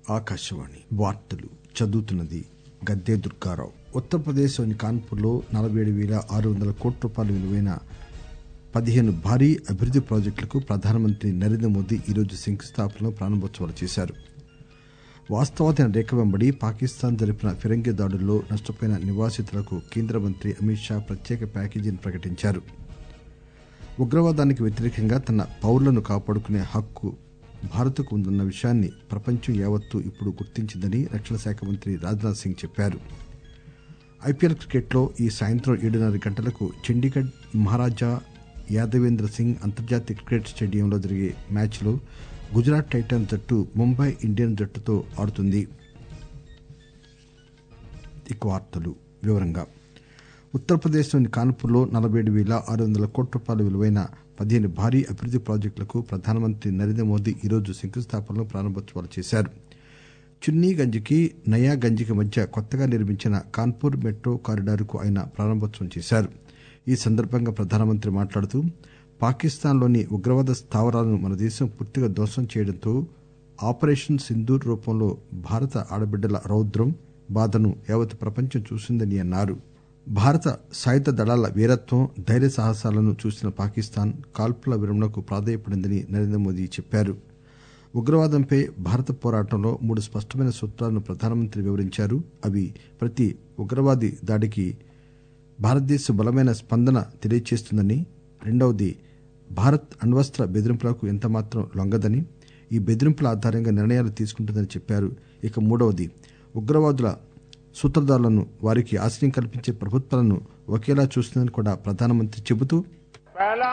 ఆకాశవాణి వార్తలు చదువుతున్నది గద్దే దుర్గారావు ఉత్తరప్రదేశ్లోని కాన్పూర్లో నలబై ఏడు పేల ఆరు వందల కోట్ల రూపాయల విలువైన పదిహేను భారీ అభివృద్ది ప్రాజెక్టులకు ప్రధానమంత్రి నరేంద్ర మోదీ ఈరోజు శంకుస్థాపనలు ప్రారంభోత్సవాలు చేశారు వాస్తవాధీన రేఖ వెంబడి పాకిస్తాన్ జరిపిన ఫిరంగి దాడుల్లో నష్టపోయిన నివాసితులకు కేంద్ర మంత్రి అమిత్ షా ప్రత్యేక ప్యాకేజీని ప్రకటించారు ఉగ్రవాదానికి వ్యతిరేకంగా తన పౌరులను కాపాడుకునే హక్కు భారత్కు ఉందన్న విషయాన్ని ప్రపంచం యావత్తూ ఇప్పుడు గుర్తించిందని రక్షణ శాఖ మంత్రి రాజ్నాథ్ సింగ్ చెప్పారు ఐపీఎల్ క్రికెట్లో ఈ సాయంత్రం ఏడున్నర గంటలకు చండీగఢ్ మహారాజా యాదవేంద్ర సింగ్ అంతర్జాతీయ క్రికెట్ స్టేడియంలో జరిగే మ్యాచ్లో గుజరాత్ టైటాన్స్ జట్టు ముంబై ఇండియన్స్ జట్టుతో ఆడుతుంది ఇక వార్తలు వివరంగా ఉత్తరప్రదేశ్లోని కాన్పూర్లో నలబై ఏడు పేల ఆరు వందల కోట్ల రూపాయల విలువైన పదిహేను భారీ అభివృద్ది ప్రాజెక్టులకు ప్రధానమంత్రి నరేంద్ర మోదీ ఈరోజు శంకుస్థాపనలు ప్రారంభోత్సవాలు చేశారు చున్నీగంజ్కి నయాగంజ్కి మధ్య కొత్తగా నిర్మించిన కాన్పూర్ మెట్రో కారిడార్కు ఆయన ప్రారంభోత్సవం చేశారు ఈ సందర్భంగా ప్రధానమంత్రి మాట్లాడుతూ పాకిస్తాన్లోని ఉగ్రవాద స్థావరాలను మన దేశం పూర్తిగా ధ్వంసం చేయడంతో ఆపరేషన్ సింధూర్ రూపంలో భారత ఆడబిడ్డల రౌద్రం బాధను యావత్ ప్రపంచం చూసిందని అన్నారు భారత సాయుధ దళాల వీరత్వం ధైర్య సాహసాలను చూసిన పాకిస్తాన్ కాల్పుల విరమణకు ప్రాధేయపడిందని నరేంద్ర మోదీ చెప్పారు ఉగ్రవాదంపై భారత పోరాటంలో మూడు స్పష్టమైన సూత్రాలను ప్రధానమంత్రి వివరించారు అవి ప్రతి ఉగ్రవాది దాడికి భారతదేశం బలమైన స్పందన తెలియచేస్తుందని రెండవది భారత్ అణ్వస్త్ర బెదిరింపులకు ఎంతమాత్రం లొంగదని ఈ బెదిరింపుల ఆధారంగా నిర్ణయాలు తీసుకుంటుందని చెప్పారు ఇక మూడవది ఉగ్రవాదుల సూత్రధారులను వారికి ఆశ్రయం కల్పించే ప్రభుత్వాలను ఒకేలా చూస్తుందని కూడా ప్రధానమంత్రి చెబుతూ पहला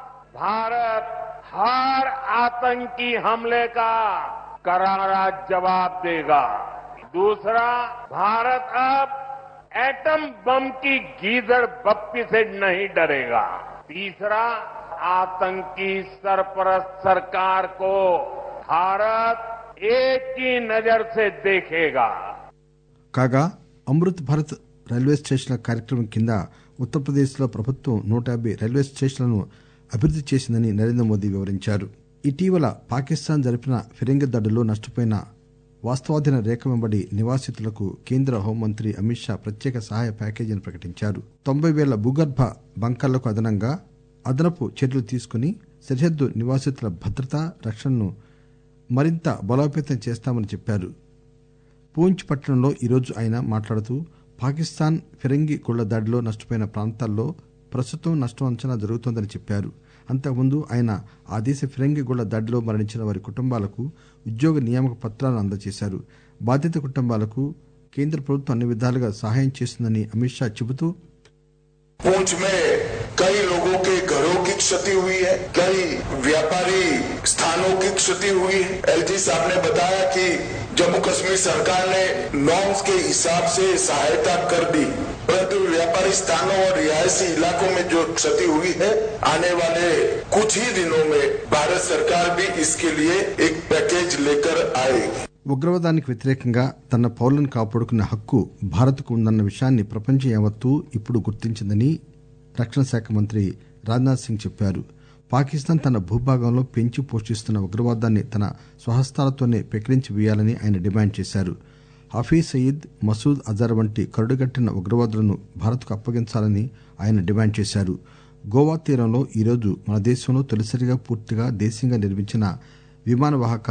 भारत हर आतंकी हमले का करारा जवाब देगा दूसरा भारत अब एटम बम की गीदड़ बप्पी से नहीं डरेगा तीसरा आतंकी सरपरस्त सरकार को भारत एक ही नजर से देखेगा కాగా అమృత్ భారత్ రైల్వే స్టేషన్ల కార్యక్రమం కింద ఉత్తరప్రదేశ్లో ప్రభుత్వం నూట యాభై రైల్వే స్టేషన్లను అభివృద్ది చేసిందని నరేంద్ర మోదీ వివరించారు ఇటీవల పాకిస్తాన్ జరిపిన ఫిరంగి దాడుల్లో నష్టపోయిన వాస్తవాధీన రేఖ వెంబడి నివాసితులకు కేంద్ర హోంమంత్రి అమిత్ షా ప్రత్యేక సహాయ ప్యాకేజీని ప్రకటించారు తొంభై వేల భూగర్భ బంకర్లకు అదనంగా అదనపు చర్యలు తీసుకుని సరిహద్దు నివాసితుల భద్రత రక్షణను మరింత బలోపేతం చేస్తామని చెప్పారు పూంచ్ పట్టణంలో ఈరోజు ఆయన మాట్లాడుతూ పాకిస్తాన్ ఫిరంగి గుళ్ల దాడిలో నష్టపోయిన ప్రాంతాల్లో ప్రస్తుతం నష్టం అంచనా జరుగుతోందని చెప్పారు అంతకుముందు ఆయన ఆ దేశ ఫిరంగి గుళ్ల దాడిలో మరణించిన వారి కుటుంబాలకు ఉద్యోగ నియామక పత్రాలను అందజేశారు బాధిత కుటుంబాలకు కేంద్ర ప్రభుత్వం అన్ని విధాలుగా సహాయం చేస్తుందని అమిత్ షా చెబుతూ पूंछ में कई लोगों के घरों की क्षति हुई है कई व्यापारी स्थानों की क्षति हुई है एलजी साहब ने बताया कि जम्मू कश्मीर सरकार ने नॉर्म्स के हिसाब से सहायता कर दी परंतु व्यापारी स्थानों और रिहायशी इलाकों में जो क्षति हुई है आने वाले कुछ ही दिनों में भारत सरकार भी इसके लिए एक पैकेज लेकर आएगी ఉగ్రవాదానికి వ్యతిరేకంగా తన పౌరులను కాపాడుకునే హక్కు భారత్కు ఉందన్న విషయాన్ని ప్రపంచం యావత్తూ ఇప్పుడు గుర్తించిందని రక్షణ శాఖ మంత్రి రాజ్నాథ్ సింగ్ చెప్పారు పాకిస్తాన్ తన భూభాగంలో పెంచి పోషిస్తున్న ఉగ్రవాదాన్ని తన స్వహస్తాలతోనే పెకిలించి వేయాలని ఆయన డిమాండ్ చేశారు హఫీజ్ సయీద్ మసూద్ అజర్ వంటి కరుడుగట్టిన ఉగ్రవాదులను భారత్కు అప్పగించాలని ఆయన డిమాండ్ చేశారు గోవా తీరంలో ఈరోజు మన దేశంలో తొలిసారిగా పూర్తిగా దేశీయంగా నిర్మించిన విమానవాహక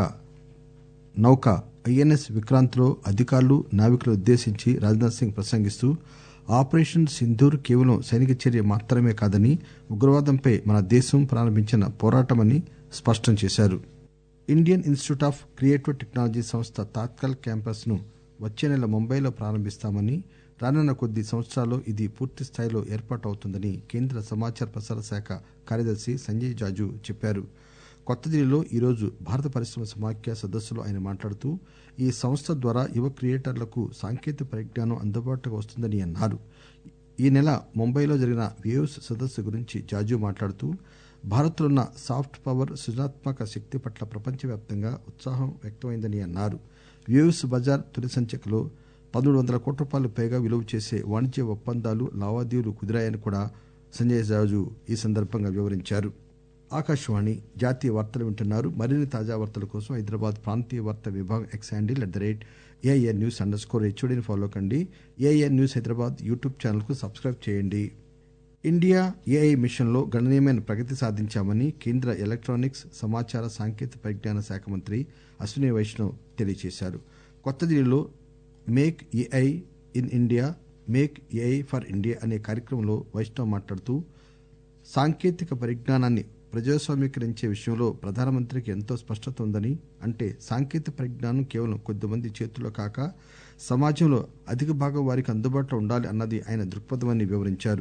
నౌక ఐఎన్ఎస్ విక్రాంత్ లో అధికారులు నావికులు ఉద్దేశించి రాజ్నాథ్ సింగ్ ప్రసంగిస్తూ ఆపరేషన్ సింధూర్ కేవలం సైనిక చర్య మాత్రమే కాదని ఉగ్రవాదంపై మన దేశం ప్రారంభించిన పోరాటమని స్పష్టం చేశారు Indian Institute of Creative Technology సంస్థ తాత్కాల్ క్యాంపస్ ను వచ్చే నెల ముంబైలో ప్రారంభిస్తామని రానున్న కొద్ది సంవత్సరాల్లో ఇది పూర్తి స్థాయిలో ఏర్పాటు అవుతుందని కేంద్ర సమాచార ప్రసార శాఖ కార్యదర్శి సంజయ్ జాజు చెప్పారు కొత్త ఢిల్లీలో ఈరోజు భారత పరిశ్రమ సమాఖ్య సదస్సులో ఆయన మాట్లాడుతూ ఈ సంస్థ ద్వారా యువ క్రియేటర్లకు సాంకేతిక పరిజ్ఞానం అందుబాటులోకి వస్తుందని అన్నారు ఈ నెల ముంబైలో జరిగిన వేవ్స్ సదస్సు గురించి జాజు మాట్లాడుతూ భారత్లో ఉన్న సాఫ్ట్ పవర్ సృజనాత్మక శక్తి పట్ల ప్రపంచవ్యాప్తంగా ఉత్సాహం వ్యక్తమైందని అన్నారు వేవ్స్ బజార్ తొలి సంచికలో పదమూడు వందల కోట్ల రూపాయలు పైగా విలువ చేసే వాణిజ్య ఒప్పందాలు లావాదేవీలు కుదిరాయని కూడా సంజయ్ జాజు ఈ సందర్భంగా వివరించారు ఆకాశవాణి జాతీయ వార్తలు వింటున్నారు మరిన్ని తాజా వార్తల కోసం హైదరాబాద్ ప్రాంతీయ వార్తా విభాగం X handle at the rate AIR news underscore స్కోర్ హెచ్ఓడిని ఫాలో కండి AIR news Hyderabad YouTube channel కు సబ్స్క్రైబ్ చేయండి ఇండియా ఏఐ మిషన్లో గణనీయమైన ప్రగతి సాధించామని కేంద్ర ఎలక్ట్రానిక్స్ సమాచార సాంకేతిక పరిజ్ఞాన శాఖ మంత్రి అశ్విని వైష్ణవ్ తెలియజేశారు కొత్త ఢిల్లీలో make AI in India make AI for India అనే కార్యక్రమంలో వైష్ణవ్ మాట్లాడుతూ సాంకేతిక పరిజ్ఞానాన్ని ప్రజాస్వామీకరించే విషయంలో ప్రధానమంత్రికి ఎంతో స్పష్టత ఉందని అంటే సాంకేతిక పరిజ్ఞానం కేవలం కొద్దిమంది చేతుల్లో కాక సమాజంలో అధిక భాగం వారికి అందుబాటులో ఉండాలి అన్నది ఆయన దృక్పథమని వివరించారు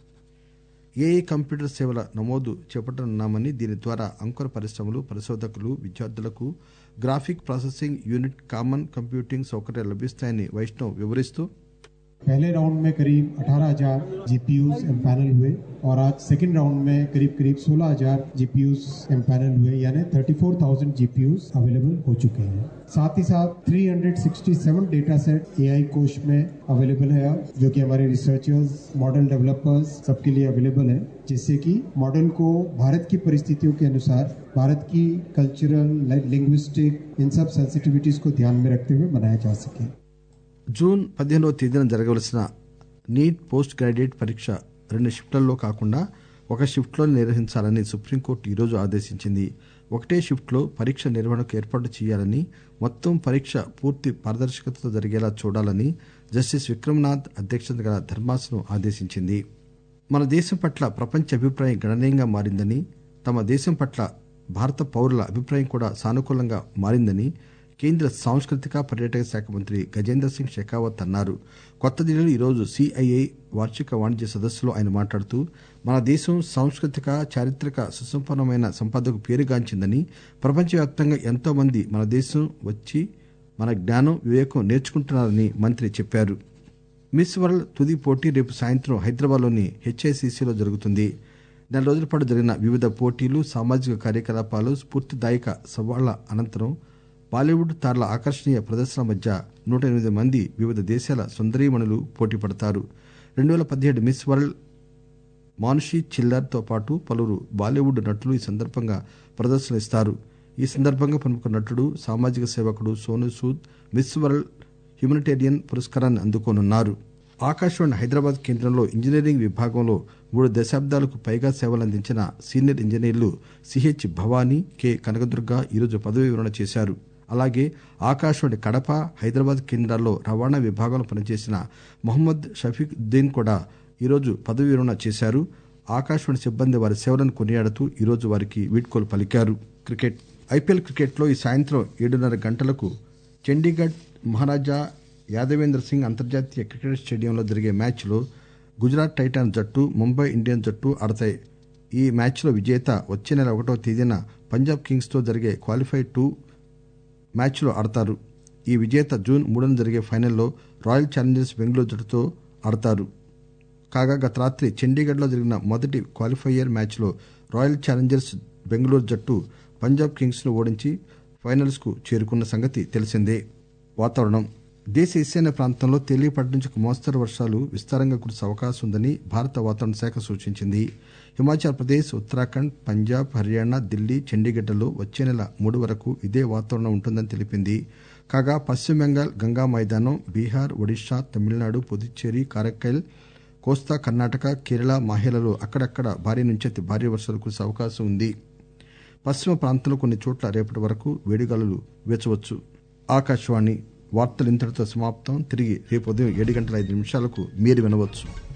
ఏఐ కంప్యూటర్ సేవల నమోదు చేపట్టనున్నామని దీని ద్వారా అంకుర పరిశ్రమలు పరిశోధకులు విద్యార్థులకు graphic processing unit common computing సౌకర్యాలు లభిస్తాయని వైష్ణవ్ వివరిస్తూ पहले राउंड में करीब 18000 जीपीयूज एम्पैनल हुए और आज सेकंड राउंड में करीब करीब 16000 जीपीयूज एम्पैनल हुए यानी 34000 जीपीयूज अवेलेबल हो चुके हैं साथ ही साथ 367 डेटा सेट एआई कोश में अवेलेबल है अब जो कि हमारे रिसर्चर्स मॉडल डेवलपर्स सबके लिए अवेलेबल है जिससे कि मॉडल को भारत की परिस्थितियों के अनुसार भारत की कल्चरल लिंग्विस्टिक इन सब सेंसिटिविटीज को ध्यान में रखते हुए बनाया जा सके జూన్ పదిహేనవ తేదీన జరగవలసిన నీట్ పోస్ట్ గ్రాడ్యుయేట్ పరీక్ష రెండు షిఫ్ట్లలో కాకుండా ఒక షిఫ్ట్లో నిర్వహించాలని సుప్రీంకోర్టు ఈరోజు ఆదేశించింది ఒకటే షిఫ్ట్లో పరీక్ష నిర్వహణకు ఏర్పాటు చేయాలని మొత్తం పరీక్ష పూర్తి పారదర్శకతతో జరిగేలా చూడాలని జస్టిస్ విక్రమ్నాథ్ అధ్యక్షత గల ధర్మాసనం ఆదేశించింది మన దేశం పట్ల ప్రపంచ అభిప్రాయం గణనీయంగా మారిందని తమ దేశం పట్ల భారత పౌరుల అభిప్రాయం కూడా సానుకూలంగా మారిందని కేంద్ర సాంస్కృతిక పర్యాటక శాఖ మంత్రి గజేంద్ర సింగ్ షెకావత్ అన్నారు కొత్త ఢిల్లీలో ఈరోజు సిఐఐ వార్షిక వాణిజ్య సదస్సులో ఆయన మాట్లాడుతూ మన దేశం సాంస్కృతిక చారిత్రక సుసంపన్నమైన సంపదకు పేరుగాంచిందని ప్రపంచవ్యాప్తంగా ఎంతో మంది మన దేశం వచ్చి మన జ్ఞానం వివేకం నేర్చుకుంటున్నారని మంత్రి చెప్పారు మిస్ వరల్డ్ తుది పోటీ రేపు సాయంత్రం హైదరాబాద్లోని హెచ్ఐసిసిలో జరుగుతుంది నెల రోజుల పాటు జరిగిన వివిధ పోటీలు సామాజిక కార్యకలాపాలు స్ఫూర్తిదాయక సవాళ్ల అనంతరం బాలీవుడ్ తారల ఆకర్షణీయ ప్రదర్శన మధ్య నూట ఎనిమిది మంది వివిధ దేశాల సుందరీమణులు పోటీ పడతారు రెండు వేల పదిహేడు మిస్ వరల్డ్ మానుషి చిల్లర్ తో పాటు పలువురు బాలీవుడ్ నటులు ఈ సందర్భంగా ప్రదర్శనలిస్తారు ఈ సందర్భంగా ప్రముఖ నటుడు సామాజిక సేవకుడు Sonu Sood Miss World humanitarian పురస్కారాన్ని అందుకోనున్నారు ఆకాశవాణి హైదరాబాద్ కేంద్రంలో ఇంజనీరింగ్ విభాగంలో మూడు దశాబ్దాలకు పైగా సేవలందించిన సీనియర్ ఇంజనీర్లు సిహెచ్ భవానీ కె కనకదుర్గ ఈరోజు పదవీ విరమణ చేశారు అలాగే ఆకాశవాణి కడప హైదరాబాద్ కేంద్రాల్లో రవాణా విభాగంలో పనిచేసిన మొహమ్మద్ షఫీకుద్దీన్ కూడా ఈరోజు పదవీ విరమణ చేశారు ఆకాశవాణి సిబ్బంది వారి సేవలను కొనియాడుతూ ఈరోజు వారికి వీడ్కోలు పలికారు క్రికెట్ ఐపీఎల్ క్రికెట్లో ఈ సాయంత్రం ఏడున్నర గంటలకు చండీగఢ్ మహారాజా యాదవేంద్ర సింగ్ అంతర్జాతీయ క్రికెట్ స్టేడియంలో జరిగే మ్యాచ్లో గుజరాత్ టైటాన్స్ జట్టు ముంబై ఇండియన్స్ జట్టు ఆడతాయి ఈ మ్యాచ్లో విజేత వచ్చే నెల ఒకటో తేదీన పంజాబ్ కింగ్స్తో జరిగే క్వాలిఫై టూ మ్యాచ్లో ఆడతారు ఈ విజేత జూన్ మూడున జరిగే ఫైనల్లో రాయల్ ఛాలెంజర్స్ బెంగళూరు జట్టుతో ఆడతారు కాగా గత రాత్రి చండీగఢ్లో జరిగిన మొదటి క్వాలిఫైయర్ మ్యాచ్లో రాయల్ ఛాలెంజర్స్ బెంగళూరు జట్టు పంజాబ్ కింగ్స్ను ఓడించి ఫైనల్స్కు చేరుకున్న సంగతి తెలిసిందే వాతావరణం దేశ ఈశాన్య ప్రాంతంలో తేలికపాటి నుంచి ఒక మోస్తరు వర్షాలు విస్తారంగా కురిసే అవకాశం ఉందని భారత వాతావరణ శాఖ సూచించింది హిమాచల్ ప్రదేశ్ ఉత్తరాఖండ్ పంజాబ్ హర్యానా దిల్లీ చండీగఢ్లలో వచ్చే నెల మూడు వరకు ఇదే వాతావరణం ఉంటుందని తెలిపింది కాగా పశ్చిమ బెంగాల్ గంగా మైదానం బీహార్ ఒడిశా తమిళనాడు పుదుచ్చేరి కారక్కైల్ కోస్తా కర్ణాటక కేరళ మాహేలలో అక్కడక్కడ భారీ నుంచి అతి భారీ వర్షాలు కురిసే అవకాశం ఉంది పశ్చిమ ప్రాంతంలో కొన్ని చోట్ల రేపటి వరకు వేడిగాలులు వీచవచ్చు ఆకాశవాణి వార్తలు ఇంతటితో సమాప్తం తిరిగి రేపు ఉదయం ఏడు గంటల ఐదు నిమిషాలకు మీరు వినవచ్చు